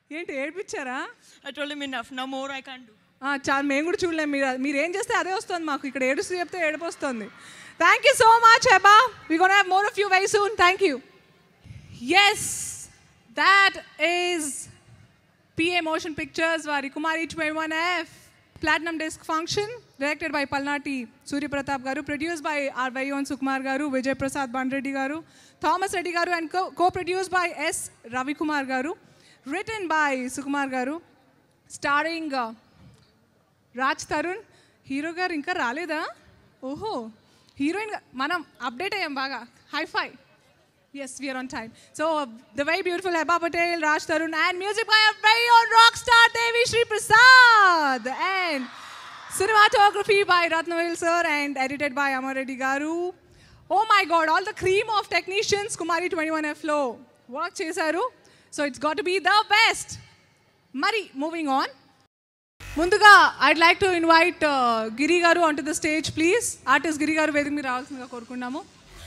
ఏంటి ఏడిపించారా I told him enough. No more I can't do. ఆ, చాలా మేము కూడా చూడలేము మీరు మీరు ఏం చేస్తే అదే వస్తుంది మాకు ఇక్కడ ఏడుస్తూ చెప్తే ఏడుపు వస్తుంది థ్యాంక్ యూ సో మచ్ అబా we gonna have more of you very soon thank you yes that is PA motion pictures వారి Kumari twenty one F platinum disc function directed by Palnati Suryapratap garu produce by ఆర్ వైయోన్ Sukumar garu Vijay Prasad Bandreddy garu Thomas Reddy garu and co produce by S Ravikumar garu written by Sukumar గారు starring Raj Tarun hero గారు ఇంకా రాలేదా ఓహో heroine మనం update అయ్యాం బాగా hi fi yes we are on time so the very beautiful Heba Patel Raj Tarun and music by very own rock star Devi Sri Prasad and cinematography by Ratnavil sir and edited by Amar Reddy Garu. Oh my god, all the cream of technicians Kumari 21F లో work చేశారు so it's got to be the best మరి moving on ముందుగా I'd like to invite Giri garu on to the stage please artist Giri garu వేదిక మీద రావాల్సిందిగా కోరుకున్నాము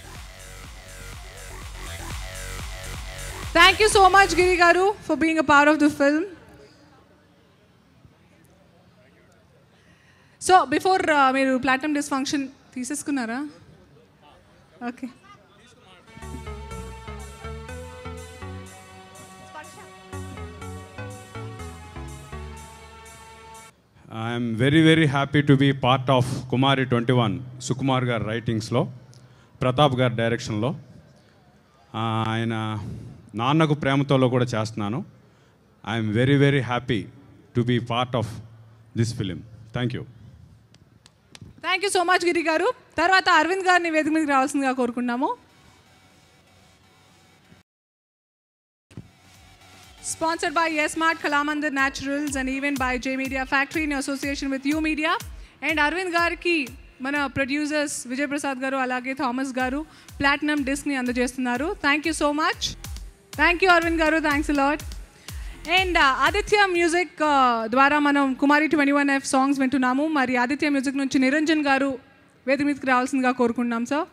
thank you so much Giri garu for being a part of the film so before మీరు platinum disc function తీసేసుకున్నారా okay I'm very very happy to be part of Kumari twenty one Sukumar గారి రైటింగ్స్లో ప్రతాప్ గారి డైరెక్షన్లో ఆ, ఆయన నాన్నకు ప్రేమతోలో కూడా చేస్తున్నాను I'm very very happy to be part of this film thank you thank you so much Giri garu తర్వాత అరవింద్ గారిని వేదిక మీదకి రావాల్సిందిగా కోరుకున్నాము Sponsored by Yes Mart, Kalamandir Naturals, and even by J Media Factory in association with U Media. And Arvind గారికి మన producers Vijay Prasad గారు అలాగే Thomas గారు ప్లాటినం డిస్క్ని అందజేస్తున్నారు thank you so much thank you Aravind garu thanks lot and Aditya music ద్వారా మనం Kumari twenty one F songs వింటున్నాము మరి ఆదిత్య మ్యూజిక్ నుంచి నిరంజన్ గారు వేదిక మీదకి రావాల్సిందిగా కోరుకుంటున్నాం సార్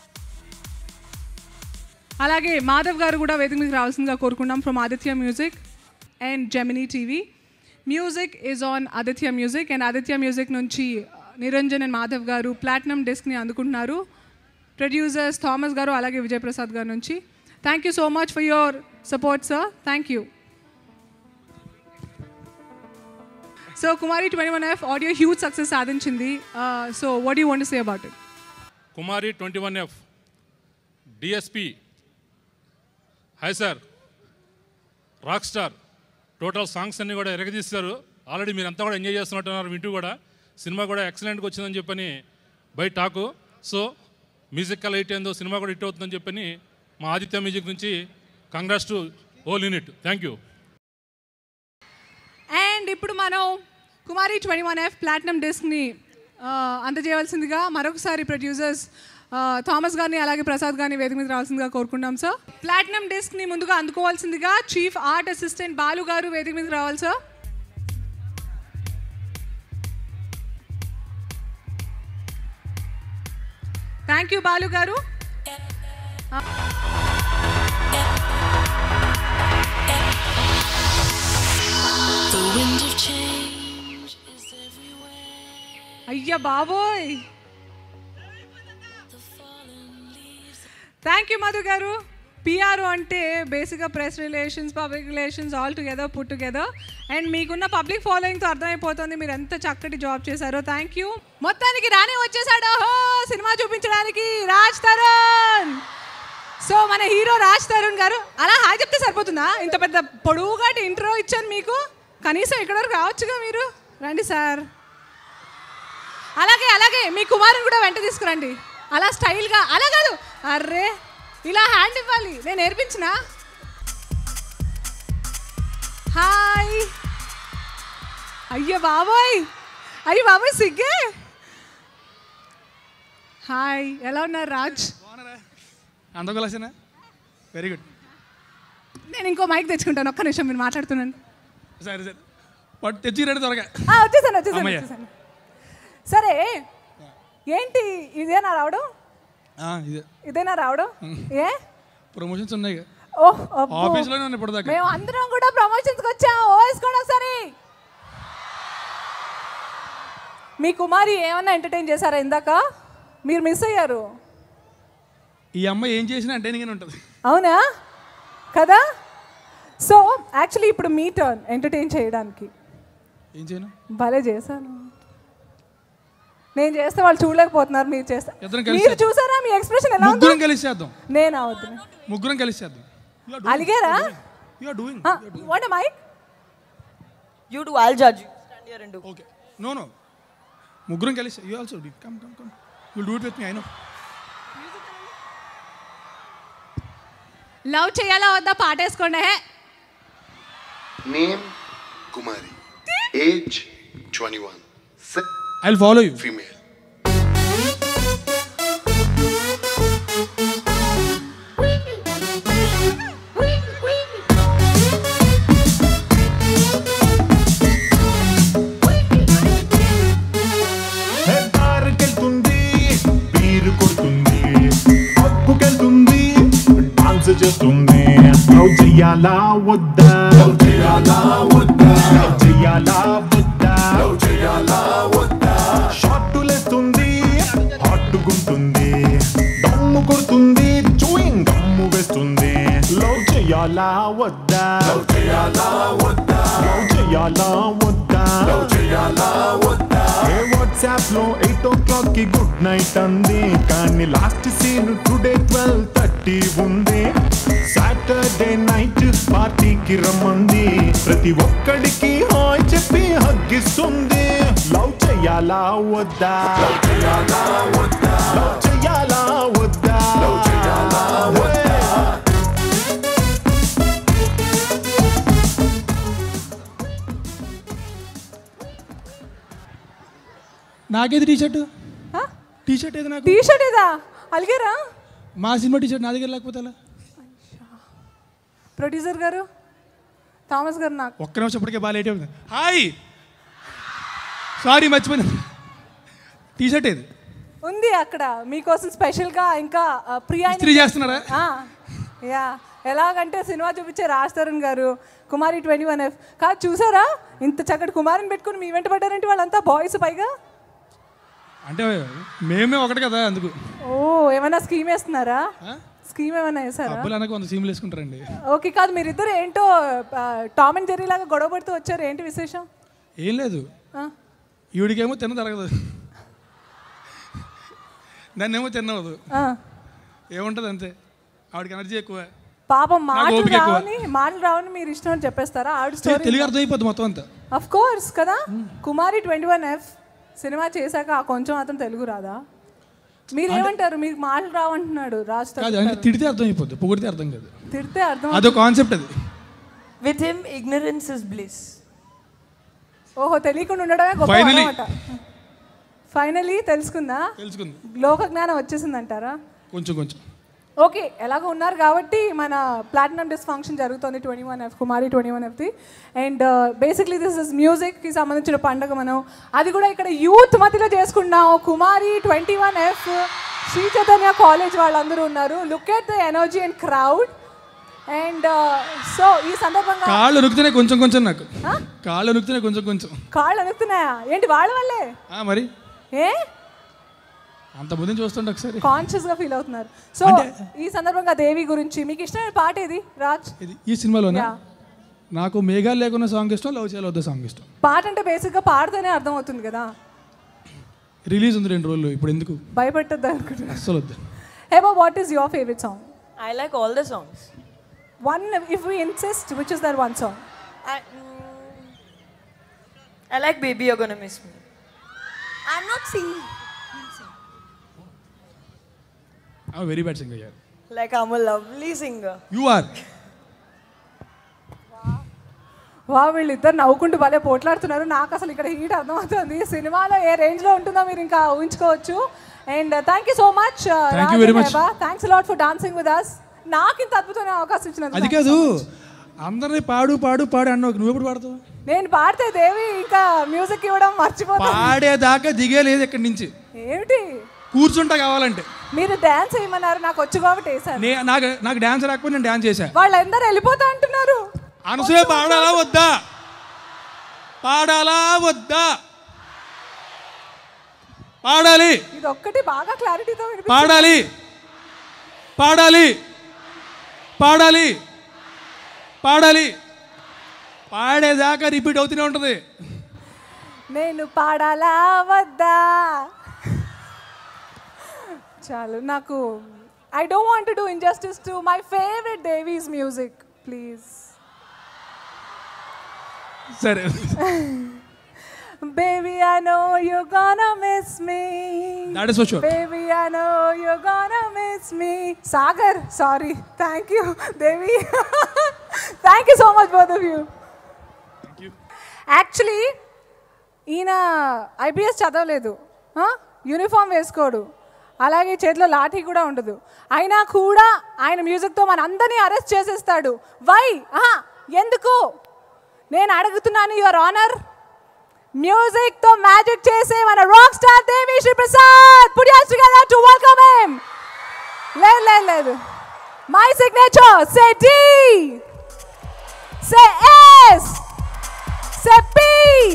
అలాగే మాధవ్ గారు కూడా వేదిక మీదకి రావాల్సిందిగా కోరుకున్నాం from Aditya music and Gemini TV music is on Aditya music and Aditya music నుంచి నిరంజన్ అండ్ మాధవ్ గారు ప్లాటినం డిస్క్ని అందుకుంటున్నారు ప్రొడ్యూసర్స్ థామస్ గారు అలాగే విజయ్ ప్రసాద్ గారు నుంచి thank you so much for your support sir thank you so Kumari twenty one F audio huge success సాధించింది so what you want say about it Kumari twenty one F DSP hi sir rock star total songs అన్నీ కూడా ఎరగదీస్తారు already మీరంతా కూడా enjoy చేస్తున్నట్టున్నారు వింటూ కూడా cinema కూడా ఎక్సలెంట్గా వచ్చిందని చెప్పని by talk so musical hit ఏందో సినిమా కూడా హిట్ అవుతుందని చెప్పని మా ఆదిత్య మ్యూజిక్ నుంచి congrats to all unit thank you and ఇప్పుడు మనం Kumari twenty one F platinum డిస్క్ని అందజేయవలసిందిగా మరొకసారి ప్రొడ్యూసర్స్ థామస్ గారిని అలాగే ప్రసాద్ గారిని వేదిక మీద రావాల్సిందిగా కోరుకుంటాం సార్ ప్లాటినం డిస్క్ని ముందుగా అందుకోవాల్సిందిగా chief art assistant Balu garu వేదిక మీదకి రావాలి సార్ థ్యాంక్ యూ బాలు గారు The wind of change is everywhere. అయ్యా బాబోయ్ The fallen leaves. Thank you Madhu garu PR అంటే బేసిక్గా press relations public relations all together put together and మీకున్న పబ్లిక్ ఫాలోయింగ్తో అర్థమైపోతుంది మీరు ఎంత చక్కటి జాబ్ చేశారో థ్యాంక్ యూ మొత్తానికి రానే వచ్చేసాడు ఓహో సినిమా చూపించడానికి రాజ్ తరుణ్ సో మన హీరో రాజ్ తరుణ్ గారు అలా హాయ్ చెప్తే సరిపోతుందా ఇంత పెద్ద పొడవుగా ఇంట్రో ఇచ్చాను మీకు కనీసం ఇక్కడ వరకు రావచ్చుగా మీరు రండి సార్ అలాగే అలాగే మీ కుమారుని కూడా వెంట తీసుకురండి అలా స్టైల్గా అలా కాదు అర్రే ఇలా హ్యాండ్ ఇవ్వాలి నేను నేర్పించిన హాయ్ అయ్యో బాబోయ్ అయ్యో బాబోయ్ సిగ్గే హాయ్ ఎలా ఉన్నారు రాజ్ అందం కలిసినా వెరీ గుడ్ నేను ఇంకో మైక్ తెచ్చుకుంటాను ఒక్క నిమిషం మీరు మాట్లాడుతున్నాను సరే సరే పట్టు తెచ్చి రండి త్వరగా ఆ, వచ్చేసాను వచ్చేసాను అమ్మయ్య. వచ్చేసాను సరే ఏంటి ఇదేనా రావడం ఆ, ఇదే ఇదేనా రావడం ఏ ప్రమోషన్స్ ఉన్నాయి ఓహ్ అబ్బో. ఆఫీస్లోనే ఉన్నాను ఇప్పటిదాకా మేము అందరం కూడా ప్రమోషన్స్కి వచ్చాం ఓవేసుకోండి ఒకసారి మీ కుమారి ఏమన్నా ఎంటర్టైన్ చేశారా ఇందాక మీరు మిస్ అయ్యారు ఈ అమ్మాయి ఏం చేసినా అంటేనే ఉంటుంది అవునా కదా సో యాక్చువల్లీ ఇప్పుడు మీ టర్న్ ఎంటర్టైన్ చేయడానికి ఏం చేయను భలే చేశాను నేను చేస్తే వాళ్ళు చూడలేకపోతున్నారు మీరు చేస్తే ఇద్దరం కలిసి మీరు చూసారా మీ ఎక్స్ప్రెషన్ ఎలా ఉందో ముగ్గురం కలిసి చేద్దాం నేను అవద్దు ముగ్గురం కలిసి చేద్దాం అలిగారా you are doing what my You do, I'll judge you. Stand here and do. Okay no no ముగ్గురం కలిసి you also come come come will do it with me I know love చేయాలా వద్దా పాటేసుకోండి hey Name Kumari. Age 21. Sex I will follow you female. బార్కెళ్తుంది beer కొడుతుంది పప్పుకెళ్తుంది dance చేస్తుంది love చెయ్యాలా వద్దా లవ్ చెయ్యాలా వద్దా లవ్ చెయ్యాలా వద్దా లవ్ చెయ్యాలా వద్దా షార్టులేస్తుంది హాట్టుకుంటుంది దమ్ము కొడుతుంది చూయింగ్ గమ్ము వేస్తుంది లవ్ చెయ్యాలా వద్దా లవ్ చెయ్యాలా వద్దా లవ్ చెయ్యాలా వద్దా లవ్ చెయ్యాలా వద్దా ఏ వాట్సాప్ లో ఎయిట్ ఓ క్లాక్ కి గుడ్ నైట్ అంది కానీ last seen today twelve thirty ఉంది సాటర్డే నైట్ పార్టీకి రమ్మంది ప్రతి ఒక్కడికి హాయ్ చెప్పి హగ్గిస్తుంది లవ్ చెయ్యాలా వద్దా లవ్ చెయ్యాలా వద్దా లవ్ చెయ్యాలా వద్దా లవ్ చెయ్యాలా వద్దా నాకేది టీ షర్ట్ టీ షర్ట్ ఏది నాకు టీ షర్ట్ ఇదా అలిగారా మా సినిమా టీ షర్ట్ నా దగ్గర లేకపోతే ఎలా ప్రొడ్యూసర్ గారు థామస్ గారు నాకు ఒక్క నిమిషం ఇప్పటికే బాగా లేట్ అవుతుంది హాయ్ సారీ మర్చిపోయినా టీ షర్ట్ ఏది ఉంది అక్కడ మీకోసం స్పెషల్గా ఇంకా ఆ, ప్రియా ఇస్త్రీ చేస్తున్నారా ఆ, యా ఎలాగంటే సినిమా చూపించే రాజ్ తరుణ్ గారు కుమారి ట్వంటీ వన్ ఎఫ్ కాదు చూసారా ఇంత చక్కటి కుమారిని పెట్టుకుని మీ వెంట పడ్డారంటే వాళ్ళంతా బాయ్స్ పైగా అంటే మేమే ఒకటి కదా అందుకు ఓ ఏమైనా స్కీమ్ వేస్తున్నారా స్కీమ్ ఏమైనా వేసారా అబ్బులు అనక వంద సీములు వేసుకుంటారండి ఓకే కాదు మీరిద్దరు ఏంటో ఆ, టామ్ అండ్ జెర్రీ లాగా గొడవ పడుతూ వచ్చారు ఏంటి విశేషం ఏం లేదు ఆ, ఈవిడికేమో తిన్న తరగదు నన్నేమో తిన్నవదు ఆ. ఏముంటుంది అంతే ఆవిడకి ఎనర్జీ ఎక్కువ పాపం నాకు మాటలు ఓపిక ఎక్కువ. రావని మాటలు రావని మీరు ఇష్టం అని చెప్పేస్తారా ఆవిడ తె- స్టోరీ తెలుగు అర్థం అయిపోద్ది మొత్తం అంతా అఫ్ కోర్స్ కదా కుమారి ట్వంటీ వన్ ఎఫ్ సినిమా చేశాక ఆ కొంచెం అతను తెలుగు రాదా మీరేమంటారు మీకు మాటలు రావంటున్నాడు రాజ్ కాదు తరుణ్ అంటే గారు. తిడితే అర్థం అయిపోద్ది పొగిడితే అర్థం కాదు తిడితే అర్థం అదో కాన్సెప్ట్ అది With him, ignorance is bliss. ఓహో తెలియకుండా ఉండడమే గొప్ప Finally. అనమాట ఫైనలీ తెలుసుకుందా తెలుసుకుంది లోక జ్ఞానం వచ్చేసిందంటారా కొంచెం కొంచెం ఓకే ఎలాగో ఉన్నారు కాబట్టి మన ప్లాటినం డిస్ ఫంక్షన్ జరుగుతుంది twenty one F Kumari twenty one ఎఫ్ది అండ్ బేసిక్లీ దిస్ ఇస్ మ్యూజిక్కి సంబంధించిన పండుగ మనం అది కూడా ఇక్కడ యూత్ మధ్యలో చేసుకున్నాం Kumari twenty one F Sri Chaitanya college వాళ్ళందరూ ఉన్నారు look at the energy and crowd and so ఈ సందర్భంగా కాళ్ళు నొక్కితేనే కొంచెం కొంచెం నాకు కాళ్ళు నొక్కితేనే కొంచెం కొంచెం కాళ్ళు అనుకుతున్నాయా ఏంటి వాళ్ళ వల్లే ఆ, మరి ఏ అంత ముందు చూస్తుంటే ఒకసారి కాన్షియస్గా ఫీల్ అవుతున్నారు సో ఈ సందర్భంగా దేవి గురించి మీకు ఇష్టమైన పాట ఏది రాజ్ ఇది ఈ సినిమాలోనే Yeah. నాకు మేఘాలు లేకున్న సాంగ్ ఇష్టం లవ్ చేయాలి వద్ద సాంగ్ ఇష్టం పాట అంటే బేసిక్గా పాడితేనే అర్థం అవుతుంది కదా రిలీజ్ ఉంది రెండు రోజులు ఇప్పుడు ఎందుకు భయపెట్టద్దు అనుకుంటున్నా అస్సలు వద్దు Heba what is your favourite song I like all the songs. One if we insist which is the one song I, mm, I like Baby You're Gonna Miss Me. I'm not singing. Very bad sing అయ్యారు Like I'm a lovely singer. You are వా వీళ్ళిద్దరు నవ్వుకుంటూ భలే పోట్లాడుతున్నారు నాకు అసలు ఇక్కడ heat అర్థమవుతుంది సినిమాలో ఏ రేంజ్లో ఉంటుందో మీరు ఇంకా ఊహించుకోవచ్చు and thank you so much Thank you very much. Thanks lot for dancing with us నాకు ఇంత అద్భుతమైన అవకాశం ఇచ్చినందుకు అది thank you కాదు so much. అందరినీ పాడు పాడు పాడు అన్నావు నువ్వు ఎప్పుడు పాడతావు నేను పాడితే దేవి ఇంకా మ్యూజిక్ ఇవ్వడం మర్చిపోతా పాడేదాకా దిగే లేదు ఇక్కడి నుంచి ఏమిటి కూర్చుంటా కావాలంటే మీరు డ్యాన్స్ వేయమన్నారు నాకు వచ్చు కాబట్టి వేశాను నే నాకు నాకు డ్యాన్స్ రాకపోతే నేను డ్యాన్స్ చేశా వాళ్ళందరూ వెళ్ళిపోతా అంటున్నారు అనసూయ పాడాలా వద్దా పాడాలా వద్దా పాడాలి ఇది ఒక్కటి బాగా క్లారిటీతో వినిపి పాడాలి పాడాలి పాడాలి పాడాలి పాడేదాకా రిపీట్ అవుతూనే ఉంటుంది నేను పాడాలా వద్దా చాలు నాకు I don't want do injustice to my favourite Devi's music please సరే Baby, I know you're gonna miss me. That is for sure. Baby, I know you're gonna miss me. Sagar, sorry. Thank you, Devi. Thank you so much, both of you. Actually ఈయన IPS చదవలేదు uniform వేసుకోడు అలాగే చేతిలో లాఠీ కూడా ఉండదు అయినా కూడా ఆయన మ్యూజిక్తో మన అందరినీ అరెస్ట్ చేసేస్తాడు వై ఆహా ఎందుకు నేను అడుగుతున్నాను యువర్ ఆనర్ మ్యూజిక్ తో మ్యాజిక్ చేసే మన rock star Devi Sri Prasad put your together to welcome him లేదు లేదు లేదు my signature say D say S say P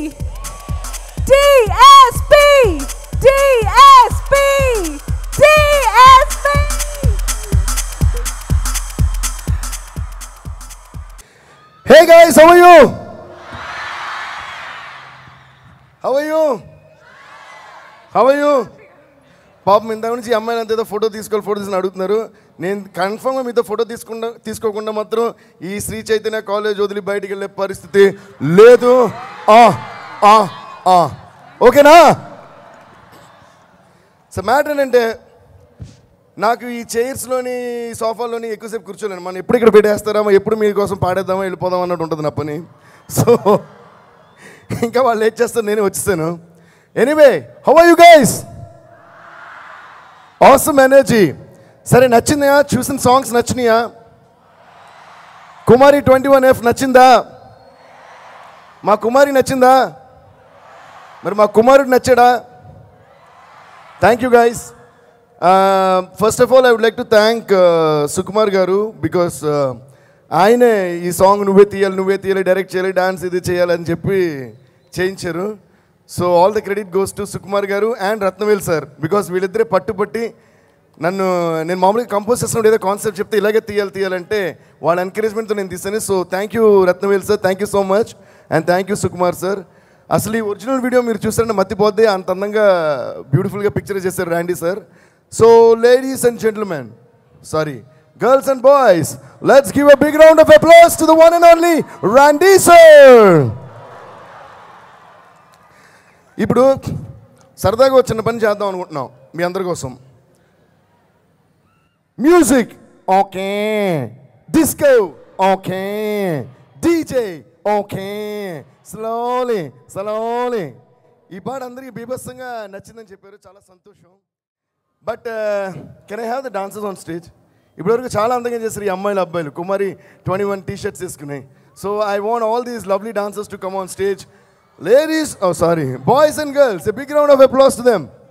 DSP DSP DSP Hey guys, how are you? How are you? How are you? పాపం ఇందాక నుంచి ఈ అమ్మాయిని అంత ఏదో ఫోటో తీసుకోవాలి ఫోటో తీసుకుని అడుగుతున్నారు నేను కన్ఫర్మ్గా మీతో ఫోటో తీసుకుండా తీసుకోకుండా మాత్రం ఈ శ్రీ చైతన్య కాలేజ్ వదిలి బయటికి వెళ్ళే పరిస్థితి లేదు ఆ, ఆ, ఆ. ఓకేనా సో మ్యాటర్ ఏంటంటే నాకు ఈ చైర్స్లోని సోఫాలోని ఎక్కువసేపు కూర్చోలేను మనం ఎప్పుడు ఇక్కడ పెట్టేస్తారా ఎప్పుడు మీకోసం పాడేద్దామా వెళ్ళిపోదాం అన్నట్టు ఉంటుంది నా పని సో ఇంకా వాళ్ళు ఏం చేస్తారు నేనే వచ్చేసాను anyway how are you guys awesome energy సరే నచ్చిందా చూసిన సాంగ్స్ నచ్చినాయా కుమారి ట్వంటీ వన్ ఎఫ్ నచ్చిందా మా కుమారి నచ్చిందా మరి మా కుమారుడు నచ్చాడా thank you guys first of all I would like to thank Sukumar garu because ఆయనే ఈ సాంగ్ నువ్వే తీయాలి నువ్వే తీయాలి డైరెక్ట్ చేయాలి డాన్స్ ఇది చేయాలని చెప్పి చేయించారు so all the credit goes to Sukumar garu and Rathnavel sir because వీళ్ళిద్దరే పట్టుపట్టి నన్ను నేను మామూలుగా కంపోజ్ చేస్తున్నప్పుడు ఏదో కాన్సెప్ట్ చెప్తే ఇలాగే తీయాలి తీయాలంటే వాళ్ళ ఎంకరేజ్మెంట్తో నేను తీసాను so thank you Rathnavel sir thank you so much and thank you Sukumar sir అసలు ఈ ఒరిజినల్ వీడియో మీరు చూసారంటే మత్తిపోద్దే అంత అందంగా బ్యూటిఫుల్గా పిక్చర్ చేశారు Randy sir so ladies and gentlemen sorry girls and boys let's give a big round of applause to the one and only Randy sir ఇప్పుడు సరదాగా ఒక చిన్న పని చేద్దాం అనుకుంటున్నాం మీ అందరి కోసం music okay disco okay DJ okay slowly slowly ఈ పాట అందరికీ బీభత్సంగా నచ్చిందని చెప్పారు చాలా సంతోషం but can I have the dancers on stage ఇప్పటివరకు చాలా అందంగా చేశారు ఈ అమ్మాయిలు అబ్బాయిలు కుమారి ట్వంటీ వన్ టీ షర్ట్స్ వేసుకున్నాయి so I want all these lovely dancers to come on stage ladies oh sorry boys and girls a big round of applause to them